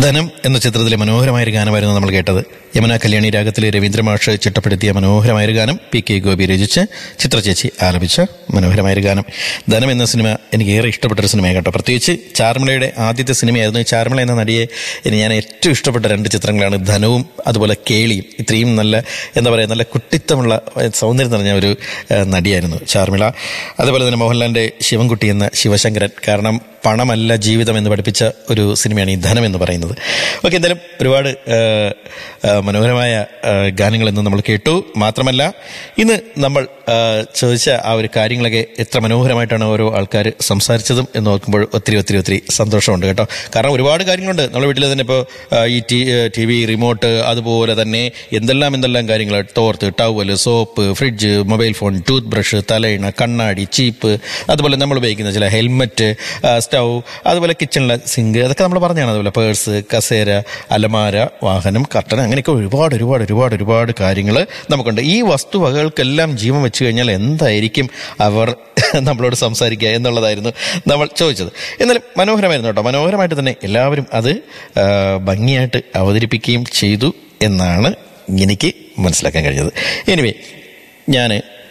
ധനം എന്ന ചിത്രത്തിലെ മനോഹരമായ ഒരു ഗാനമായിരുന്നു നമ്മൾ കേട്ടത് യമുന കല്യാണി രാഗത്തിലെ രവീന്ദ്രമാഷ് ചിട്ടപ്പെടുത്തിയ മനോഹരമായ ഒരു ഗാനം പി കെ ഗോപി രചിച്ച് ചിത്രചേച്ചി ആലപിച്ച മനോഹരമായ ഒരു ഗാനം ധനം എന്ന സിനിമ എനിക്ക് ഏറെ ഇഷ്ടപ്പെട്ട ഒരു സിനിമയാണ് കേട്ടോ പ്രത്യേകിച്ച് ചാർമിളയുടെ ആദ്യത്തെ സിനിമയായിരുന്നു ചാർമിള എന്ന നടിയെ ഇനി ഞാൻ ഏറ്റവും ഇഷ്ടപ്പെട്ട രണ്ട് ചിത്രങ്ങളാണ് ധനവും അതുപോലെ കേളിയും ഇത്രയും നല്ല എന്താ പറയുക നല്ല കുട്ടിത്തമുള്ള സൗന്ദര്യം നിറഞ്ഞ ഒരു ഏഹ്, നടിയായിരുന്നു ചാർമിള അതുപോലെ തന്നെ മോഹൻലാലിന്റെ ശിവൻകുട്ടി എന്ന ശിവശങ്കരൻ കാരണം പണമല്ല ജീവിതം എന്ന് പഠിപ്പിച്ച ഒരു സിനിമയാണ് ഈ ധനം എന്ന് പറയുന്നത് ഓക്കെ എന്തായാലും ഒരുപാട് ആ, ആ, മനോഹരമായ ആ, ഗാനങ്ങൾ ഇന്ന് നമ്മൾ കേട്ടു മാത്രമല്ല ഇന്ന് നമ്മൾ ആ, ചോദിച്ച ആ ഒരു കാര്യങ്ങളൊക്കെ എത്ര മനോഹരമായിട്ടാണ് ഓരോ ആൾക്കാർ സംസാരിച്ചതും എന്ന് നോക്കുമ്പോൾ ഒത്തിരി ഒത്തിരി ഒത്തിരി സന്തോഷമുണ്ട് കേട്ടോ കാരണം ഒരുപാട് കാര്യങ്ങളുണ്ട് നമ്മുടെ വീട്ടിൽ തന്നെ ഇപ്പോൾ ഈ ടി ടി വി റിമോട്ട് അതുപോലെ തന്നെ എന്തെല്ലാം എന്തെല്ലാം കാര്യങ്ങൾ തോർത്ത് towel soap fridge mobile phone tooth brush തലയിണ കണ്ണാടി ചീപ്പ് അതുപോലെ നമ്മൾ ഉപയോഗിക്കുന്ന ചില ഹെൽമെറ്റ് സ്റ്റൗ അതുപോലെ കിച്ചണിലെ സിങ്ക് അതൊക്കെ നമ്മൾ പറഞ്ഞാണ് അതുപോലെ പേഴ്സ് കസേര അലമാര വാഹനം കർട്ടൻ അങ്ങനെയൊക്കെ ഒരുപാട് ഒരുപാട് ഒരുപാട് ഒരുപാട് കാര്യങ്ങൾ നമുക്കുണ്ട് ഈ വസ്തുവകകൾക്കെല്ലാം ജീവൻ വെച്ച് കഴിഞ്ഞാൽ എന്തായിരിക്കും അവർ നമ്മളോട് സംസാരിക്കുക എന്നുള്ളതായിരുന്നു നമ്മൾ ചോദിച്ചത് എന്നാലും മനോഹരമായിരുന്നു കേട്ടോ മനോഹരമായിട്ട് തന്നെ എല്ലാവരും അത് ആ, ഭംഗിയായിട്ട് അവതരിപ്പിക്കുകയും ചെയ്തു എന്നാണ് എനിക്ക് മനസ്സിലാക്കാൻ കഴിഞ്ഞത് എനിവേ ഞാൻ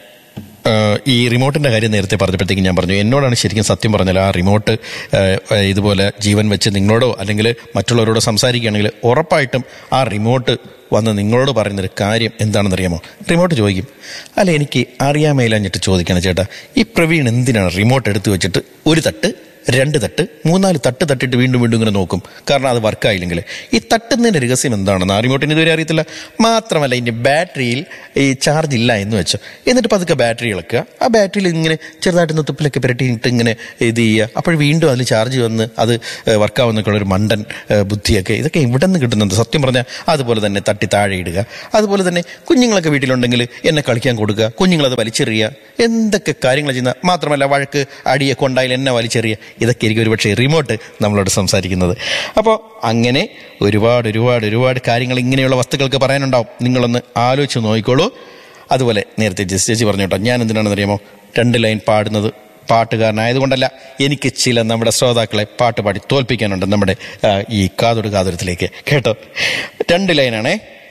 ആഹ് ഈ റിമോട്ടിന്റെ കാര്യം നേരത്തെ പറഞ്ഞപ്പോഴത്തേക്ക് ഞാൻ പറഞ്ഞു എന്നോടാണ് ശരിക്കും സത്യം പറഞ്ഞാൽ ആ റിമോട്ട് ആഹ് ഇതുപോലെ ജീവൻ വെച്ച് നിങ്ങളോടോ അല്ലെങ്കിൽ മറ്റുള്ളവരോടോ സംസാരിക്കുകയാണെങ്കിൽ ഉറപ്പായിട്ടും ആ റിമോട്ട് വന്ന് നിങ്ങളോട് പറയുന്നൊരു കാര്യം എന്താണെന്ന് അറിയാമോ റിമോട്ട് ചോദിക്കും അല്ല എനിക്ക് അറിയാൻ മേലാഞ്ഞിട്ട് ചോദിക്കണം ചേട്ടാ ഈ പ്രവീൺ എന്തിനാണ് റിമോട്ട് എടുത്തു വെച്ചിട്ട് ഒരു തട്ട് രണ്ട് തട്ട് മൂന്നാല് തട്ട് തട്ടിട്ട് വീണ്ടും വീണ്ടും ഇങ്ങനെ നോക്കും കാരണം അത് വർക്കായില്ലെങ്കിൽ ഈ തട്ടുന്നതിന്റെ രഹസ്യം എന്താണെന്ന് ആ റിമോട്ടിന് ഇതുവരെ അറിയത്തില്ല മാത്രമല്ല ഇതിന്റെ ബാറ്ററിയിൽ ഈ ചാർജ് ഇല്ല എന്ന് വെച്ചോ എന്നിട്ട് പതുക്കെ ബാറ്ററി ഇളക്കുക ആ ബാറ്ററിയിൽ ഇങ്ങനെ ചെറുതായിട്ട് തുപ്പിലൊക്കെ പുരട്ടിയിട്ട് ഇങ്ങനെ ഇത് ചെയ്യുക അപ്പോൾ വീണ്ടും അതിൽ ചാർജ് വന്ന് അത് വർക്കാവുന്നൊക്കെ ഒരു മണ്ടൻ ഏഹ്, ബുദ്ധിയൊക്കെ ഇതൊക്കെ ഇവിടെ നിന്ന് കിട്ടുന്നുണ്ട് സത്യം പറഞ്ഞാൽ അതുപോലെ തന്നെ തട്ടി താഴെ ഇടുക അതുപോലെ തന്നെ കുഞ്ഞുങ്ങളൊക്കെ വീട്ടിലുണ്ടെങ്കിൽ എന്നെ കളിക്കാൻ കൊടുക്കുക കുഞ്ഞുങ്ങളത് വലിച്ചെറിയുക എന്തൊക്കെ കാര്യങ്ങൾ ചെയ്യുന്ന മാത്രമല്ല വഴക്ക് അടിയൊക്കെ ഉണ്ടായാലും എന്നെ വലിച്ചെറിയുക ഇതൊക്കെ ആയിരിക്കും ഒരുപക്ഷെ റിമോട്ട് നമ്മളോട് സംസാരിക്കുന്നത് അപ്പോൾ അങ്ങനെ ഒരുപാട് ഒരുപാട് ഒരുപാട് കാര്യങ്ങൾ ഇങ്ങനെയുള്ള വസ്തുക്കൾക്ക് പറയാനുണ്ടാവും നിങ്ങളൊന്ന് ആലോചിച്ച് നോക്കിക്കോളൂ അതുപോലെ നേരത്തെ ജസ്റ്റ് ചേച്ചി പറഞ്ഞു കേട്ടോ ഞാൻ എന്തിനാണെന്ന് അറിയാമോ രണ്ട് ലൈൻ പാടുന്നത് പാട്ടുകാരനായതുകൊണ്ടല്ല എനിക്ക് ചില നമ്മുടെ ശ്രോതാക്കളെ പാട്ട് പാടി തോൽപ്പിക്കാനുണ്ട് നമ്മുടെ ആ, ഈ കാതൊട് കാതുരത്തിലേക്ക് കേട്ടോ രണ്ട് ലൈനാണേ